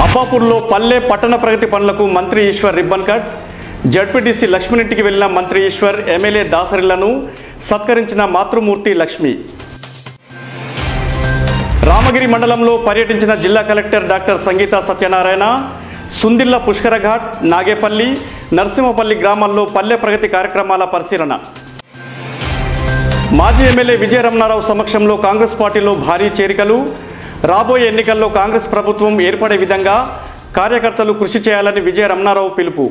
అబ్బాపూర్లో పల్లె పట్టణ ప్రగతి పనులకు మంత్రి ఈశ్వర్ రిబ్బన్ కట్ జడ్పీటీసీ లక్ష్మణింటికి వెళ్లిన మంత్రి ఈశ్వర్ ఎమ్మెల్యే దాసరిలను సత్కరించిన మాతృమూర్తి లక్ష్మి రామగిరి మండలంలో పర్యటించిన జిల్లా కలెక్టర్ డాక్టర్ సంగీత సత్యనారాయణ సుందిల్ల పుష్కరఘాట్ నాగేపల్లి నరసింహపల్లి గ్రామాల్లో పల్లె ప్రగతి కార్యక్రమాల పరిశీలన మాజీ ఎమ్మెల్యే విజయరమణారావు సమక్షంలో కాంగ్రెస్ పార్టీలో భారీ చేరికలు రాబోయే ఎన్నికల్లో కాంగ్రెస్ ప్రభుత్వం ఏర్పడే విధంగా కార్యకర్తలు కృషి చేయాలని విజయ రమణారావు పిలుపు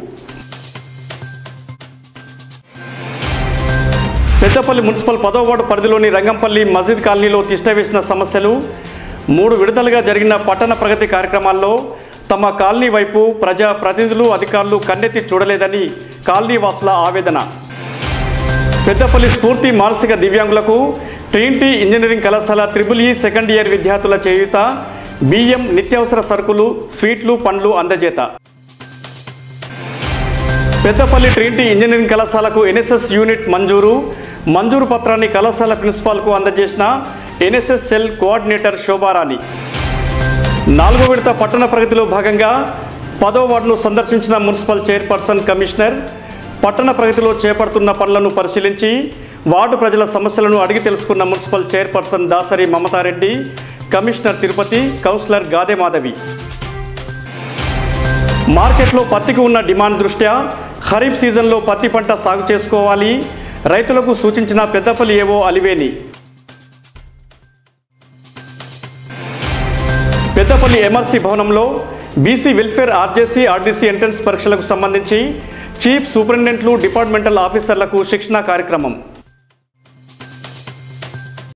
పెద్దపల్లి మున్సిపల్ పదో వార్డు పరిధిలోని రంగంపల్లి మసీద్ కాలనీలో తిష్టవేసిన సమస్యలు మూడు విడతలుగా జరిగిన పట్టణ ప్రగతి కార్యక్రమాల్లో తమ కాలనీ వైపు ప్రజా ప్రతినిధులు అధికారులు కన్నెత్తి చూడలేదని కాలనీ వాసుల ఆవేదన పెద్దపల్లి స్ఫూర్తి మానసిక దివ్యాంగులకు ట్రినిటీ ఇంజనీరింగ్ కళాశాల త్రిబుల్ ఈ సెకండ్ ఇయర్ విద్యార్థుల చేయుత బియ్యం నిత్యావసర సరుకులు స్వీట్లు పండ్లు అందజేత పెద్దపల్లి ట్రినిటీ ఇంజనీరింగ్ కళాశాలకు ఎన్ఎస్ఎస్ యూనిట్ మంజూరు మంజూరు పత్రాన్ని కళాశాల ప్రిన్సిపాల్కు అందజేసిన ఎన్ఎస్ఎస్ సెల్ కోఆర్డినేటర్ శోభారాణి నాలుగో విడత పట్టణ ప్రగతిలో భాగంగా పదో వార్డును సందర్శించిన మున్సిపల్ చైర్పర్సన్ కమిషనర్ పట్టణ ప్రగతిలో చేపడుతున్న పనులను పరిశీలించి వార్డు ప్రజల సమస్యలను అడిగి తెలుసుకున్న municipal chairperson Dasari Mamatha Reddy commissioner Tirupati councillor Gade Madhavi మార్కెట్లో పత్తికి ఉన్న డిమాండ్ దృష్ట్యా ఖరీఫ్ సీజన్లో పత్తి పంట సాగు చేసుకోవాలి రైతులకు సూచించిన పెద్దపల్లి ఏవో అలివేని పెద్దపల్లి ఎంఆర్సీ భవనంలో BC welfare RJC RDC entrance పరీక్షలకు సంబంధించి చీఫ్ సూపరింటెండెంట్లు డిపార్ట్మెంటల్ ఆఫీసర్లకు శిక్షణా కార్యక్రమం